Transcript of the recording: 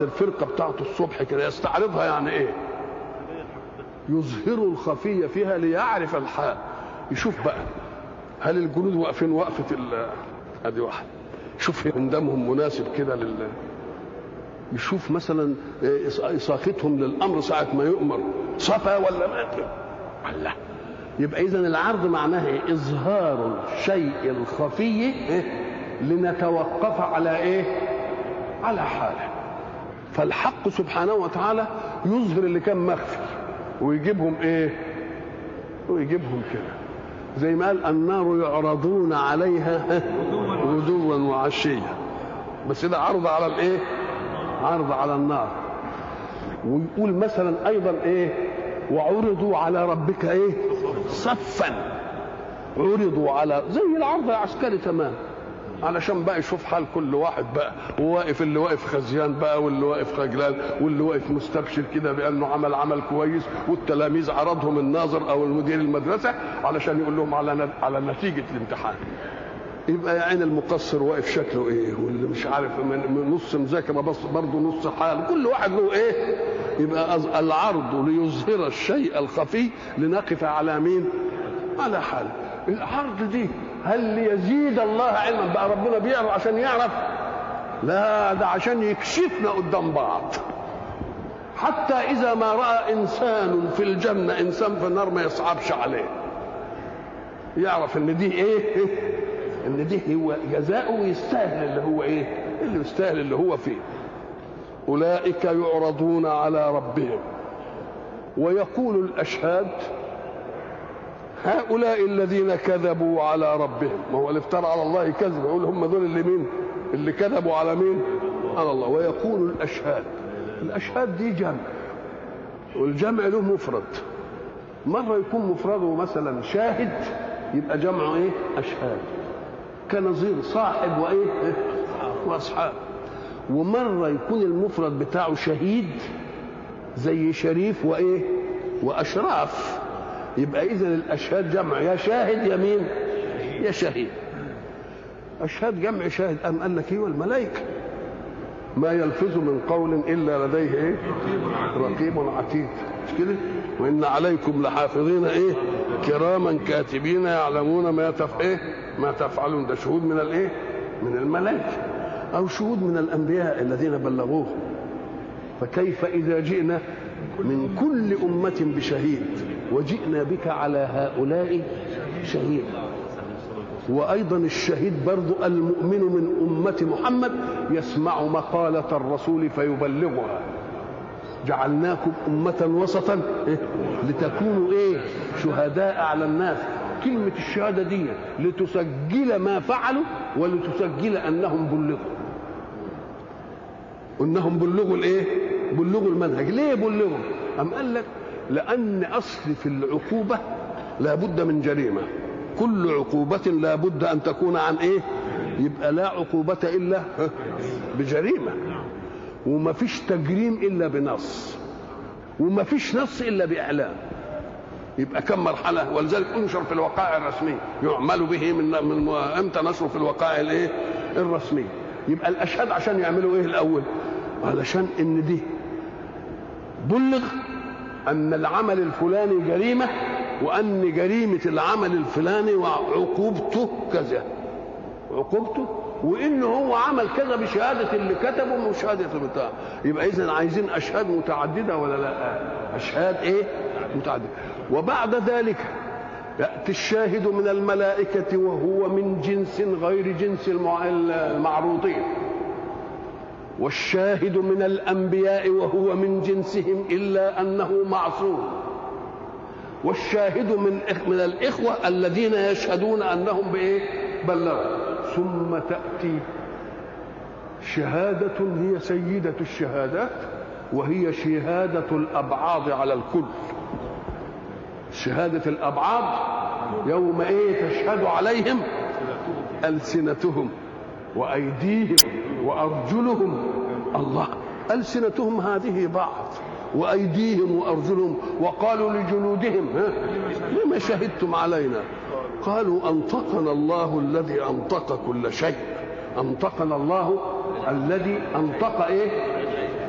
الفرقة بتاعته الصبح كده يستعرضها يعني ايه يظهر الخفية فيها ليعرف الحال يشوف بقى هل الجنود واقفين وقفة ال ادي واحد شوف اندمهم مناسب كده لل يشوف مثلا إساقتهم للأمر ساعة ما يؤمر صفا ولا مات الله يبقى إذا العرض معناه إيه؟ إظهار الشيء الخفي إيه؟ لنتوقف على إيه؟ على حاله فالحق سبحانه وتعالى يظهر اللي كان مخفي ويجيبهم ايه ويجيبهم كده زي ما قال النار يعرضون عليها غدوا وعشيا بس ده عرض على الايه عرض على النار ويقول مثلا ايضا ايه وعرضوا على ربك ايه صفا عرضوا على زي العرض العسكري تمام علشان بقى يشوف حال كل واحد بقى وواقف اللي واقف خزيان بقى واللي واقف خجلان واللي واقف مستبشر كده بانه عمل عمل كويس والتلاميذ عرضهم الناظر او المدير المدرسه علشان يقول لهم على على نتيجه الامتحان يبقى يا عين المقصر واقف شكله ايه واللي مش عارف من نص مذاكره بس برضه نص حال كل واحد له ايه يبقى العرض ليظهر الشيء الخفي لنقف على مين على حال العرض دي هل ليزيد الله علما بقى ربنا بيعرف عشان يعرف لا ده عشان يكشفنا قدام بعض حتى اذا ما راى انسان في الجنه انسان في النار ما يصعبش عليه يعرف ان دي ايه ان دي هو جزاؤه ويستاهل اللي هو ايه اللي يستاهل اللي هو فيه اولئك يعرضون على ربهم ويقول الاشهاد هؤلاء الذين كذبوا على ربهم ما هو اللي افترى على الله كذب يقول هم دول اللي مين اللي كذبوا على مين على الله ويقول الاشهاد الاشهاد دي جمع والجمع له مفرد مرة يكون مفرده مثلا شاهد يبقى جمعه ايه اشهاد كنظير صاحب وايه واصحاب ومرة يكون المفرد بتاعه شهيد زي شريف وايه واشراف يبقى اذا الاشهاد جمع يا شاهد يا مين يا شهيد اشهاد جمع شاهد ام قال لك ايه والملائكه ما يلفظ من قول الا لديه ايه رقيب عتيد مش كده وان عليكم لحافظين ايه كراما كاتبين يعلمون ما تف ايه ما تفعلون ده شهود من الايه من الملائكه او شهود من الانبياء الذين بلغوه فكيف اذا جئنا من كل امه بشهيد وجئنا بك على هؤلاء شهيدا وايضا الشهيد برضو المؤمن من امه محمد يسمع مقاله الرسول فيبلغها جعلناكم امه وسطا لتكونوا ايه شهداء على الناس كلمه الشهاده دي لتسجل ما فعلوا ولتسجل انهم بلغوا انهم بلغوا الايه بلغوا المنهج ليه بلغوا ام قال لك لأن أصل في العقوبة لابد من جريمة كل عقوبة لابد أن تكون عن إيه يبقى لا عقوبة إلا بجريمة وما فيش تجريم إلا بنص وما فيش نص إلا بإعلام يبقى كم مرحلة ولذلك انشر في الوقائع الرسمية يعمل به من من امتى نشره في الوقائع الايه؟ الرسمية يبقى الأشهاد عشان يعملوا إيه الأول؟ علشان إن دي بلغ أن العمل الفلاني جريمة وأن جريمة العمل الفلاني وعقوبته كذا عقوبته وإن هو عمل كذا بشهادة اللي كتبه وشهادة بتاع يبقى إذا عايزين أشهاد متعددة ولا لا أشهاد إيه متعددة وبعد ذلك يأتي الشاهد من الملائكة وهو من جنس غير جنس المعروضين والشاهد من الانبياء وهو من جنسهم الا انه معصوم والشاهد من من الاخوه الذين يشهدون انهم بايه بلغوا ثم تاتي شهاده هي سيده الشهادات وهي شهاده الابعاض على الكل شهاده الابعاض يوم ايه تشهد عليهم السنتهم وايديهم وارجلهم الله السنتهم هذه بعض وايديهم وارجلهم وقالوا لجلودهم لما شهدتم علينا قالوا انطقنا الله الذي انطق كل شيء انطقنا الله الذي انطق ايه